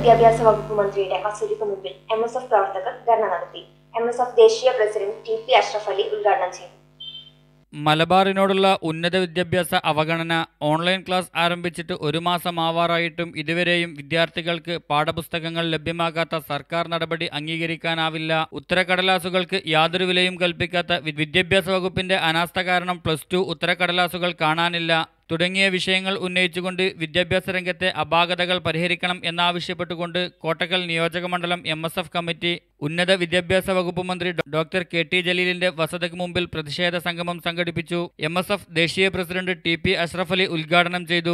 വിദ്യാഭ്യാസ വകുപ്പ് മന്ത്രിയുടെ കസേരയ്ക്ക് മുമ്പിൽ എം എസ് എഫ് പ്രവർത്തകർ ധർണ നടത്തി എം എസ് എഫ് ദേശീയ president T P Ashraf Ali ഉദ്ഘാടനം ചെയ്തു മലബാറിനോടുള്ള ഉന്നത വിദ്യാഭ്യാസ അവഗണന ഓൺലൈൻ ക്ലാസ് ആരംഭിച്ചിട്ട് ഒരു മാസം ആവാറായിട്ടും ഇതുവരെയും വിദ്യാർത്ഥികൾക്ക് പാഠപുസ്തകങ്ങൾ ലഭ്യമാകാത്ത സർക്കാർ നടപടി അംഗീകരിക്കാനാവില്ല ഉത്തരക്കടലാസുകൾക്ക് യാതൊരു വിലയും കൽപ്പിക്കാത്ത വി- വിദ്യാഭ്യാസ വകുപ്പിന്റെ അനാസ്ഥ കാരണം പ്ലസ് ടു ഉത്തരക്കടലാസുകൾ കാണാനില്ല തുടങ്ങിയ വിഷയങ്ങൾ ഉന്നയിച്ചുകൊണ്ട് വിദ്യാഭ്യാസ രംഗത്തെ അപാകതകൾ പരിഹരിക്കണം എന്നാവശ്യപ്പെട്ടുകൊണ്ട് കോട്ടക്കൽ നിയോജക മണ്ഡലം എം എസ് എഫ് കമ്മിറ്റി ഉന്നത വിദ്യാഭ്യാസ വകുപ്പ് മന്ത്രി ഡോ- ഡോക്ടർ കെ ടി ജലീലിന്റെ വസതിക്ക് മുമ്പിൽ പ്രതിഷേധ സംഗമം സംഘടിപ്പിച്ചു എം എസ് എഫ് ദേശീയ president T P Ashraf Ali ഉദ്ഘാടനം ചെയ്തു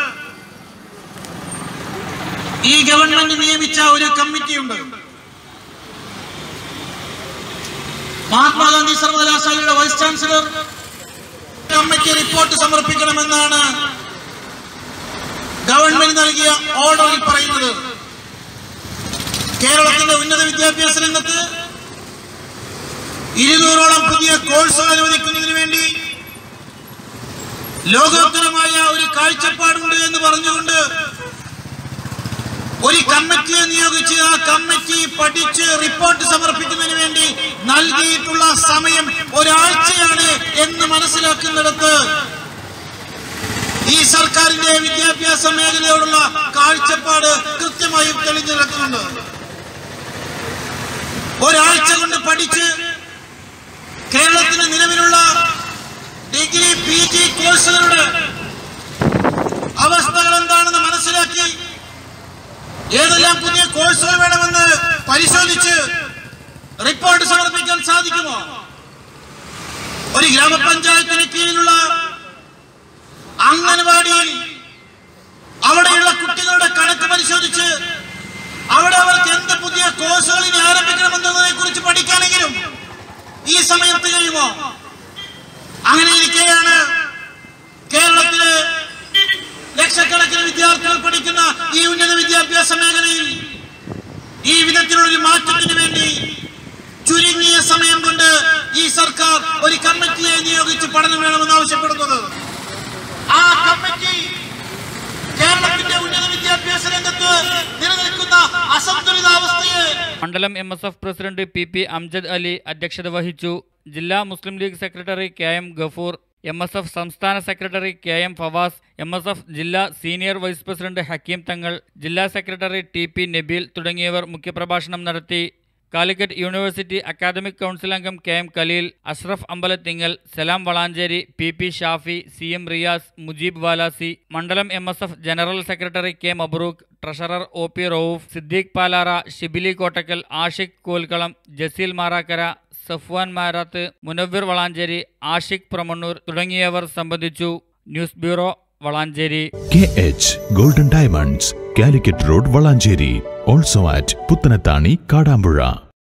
ഈ ഗവൺമെന്റ് നിയമിച്ച ഒരു കമ്മിറ്റിയുണ്ട് മഹാത്മാഗാന്ധി സർവകലാശാലയുടെ വൈസ് ചാൻസലർ കമ്മിറ്റി റിപ്പോർട്ട് സമർപ്പിക്കണമെന്നാണ് ഗവൺമെന്റ് നൽകിയ ഓർഡറിൽ പറയുന്നത് കേരളത്തിന്റെ ഉന്നത വിദ്യാഭ്യാസ രംഗത്ത് ഇരുന്നൂറോളം പുതിയ കോഴ്സുകൾ അനുവദിക്കുന്നതിന് വേണ്ടി ലോകോത്തരമായ ഒരു കാഴ്ചപ്പാടുണ്ട് എന്ന് പറഞ്ഞുകൊണ്ട് ഒരു കമ്മിറ്റിയെ നിയോഗിച്ച് ആ കമ്മിറ്റി പഠിച്ച് റിപ്പോർട്ട് സമർപ്പിക്കുന്നതിന് വേണ്ടി നൽകിയിട്ടുള്ള സമയം ഒരാഴ്ചയാണ് എന്ന് മനസ്സിലാക്കുന്നിടത്ത് ഈ സർക്കാരിന്റെ വിദ്യാഭ്യാസ മേഖലയോടുള്ള കാഴ്ചപ്പാട് കൃത്യമായും തെളിഞ്ഞു നിൽക്കുന്നുണ്ട് ഒരാഴ്ച കൊണ്ട് പഠിച്ച് കേരളത്തിന് നിലവിലുള്ള ഡിഗ്രി പി ജി കോഴ്സുകളുടെ അവസ്ഥകൾ എന്താണെന്ന് മനസ്സിലാക്കി ഏതെല്ലാം പുതിയ കോഴ്സുകൾ വേണമെന്ന് പരിശോധിച്ച് റിപ്പോർട്ട് സമർപ്പിക്കാൻ സാധിക്കുമോ ഒരു ഗ്രാമപഞ്ചായത്തിന് കീഴിലുള്ള അംഗൻവാടിയിൽ അവിടെയുള്ള കുട്ടികളുടെ കണക്ക് പരിശോധിച്ച് അവിടെ അവർക്ക് എന്ത് പുതിയ കോഴ്സുകൾ ഇനി ആരംഭിക്കണമെന്നതിനെ കുറിച്ച് പഠിക്കാനെങ്കിലും ഈ സമയത്ത് കഴിയുമോ അങ്ങനെ ഇരിക്കെയാണ് കേരളത്തിലെ ലക്ഷക്കണക്കിന് വിദ്യാർത്ഥികൾ പഠിക്കുന്ന ഈ ഉന്നത വിദ്യാഭ്യാസ മേഖലയിൽ ഈ വിധത്തിലുള്ള ഒരു മാറ്റത്തിന് വേണ്ടി ചുരുങ്ങിയ സമയം കൊണ്ട് ഈ സർക്കാർ ഒരു കമ്മിറ്റിയെ നിയോഗിച്ച് പഠനം വേണമെന്ന് ആവശ്യപ്പെടുന്നത് ആ കമ്മിറ്റി കേരളത്തിന്റെ ഉന്നത വിദ്യാഭ്യാസ രംഗത്ത് നിലനിൽക്കുന്ന അസന്തുലിതാവസ്ഥയെ മണ്ഡലം M S F president P P Amjad Ali അധ്യക്ഷത വഹിച്ചു ജില്ലാ Muslim League secretary K M Gafoor M S F സംസ്ഥാന secretary K M Fawaz M S F ജില്ലാ senior vice president Hakeem Thangal ജില്ലാ സെക്രട്ടറി ടി പി നബീൽ തുടങ്ങിയവർ മുഖ്യപ്രഭാഷണം നടത്തി കാലിക്കറ്റ് യൂണിവേഴ്സിറ്റി അക്കാദമിക് കൗൺസിൽ അംഗം K M Khaleel Ashraf Ambalathingal Salam Valanchery P P Shafi C M Riyas Mujeeb Valasi മണ്ഡലം M S F general secretary K Mabrook treasurer O P Rauf Siddique Palara Shibili Kottakkal Ashiq Kolkalam Jaseel Marakkara Safwan Marath Munavvir Valanchery Ashiq Pramannur തുടങ്ങിയവർ സംബന്ധിച്ചു news bureau Valanchery K H golden diamonds Calicut road Valanchery also at Puthanathani Kadampuzha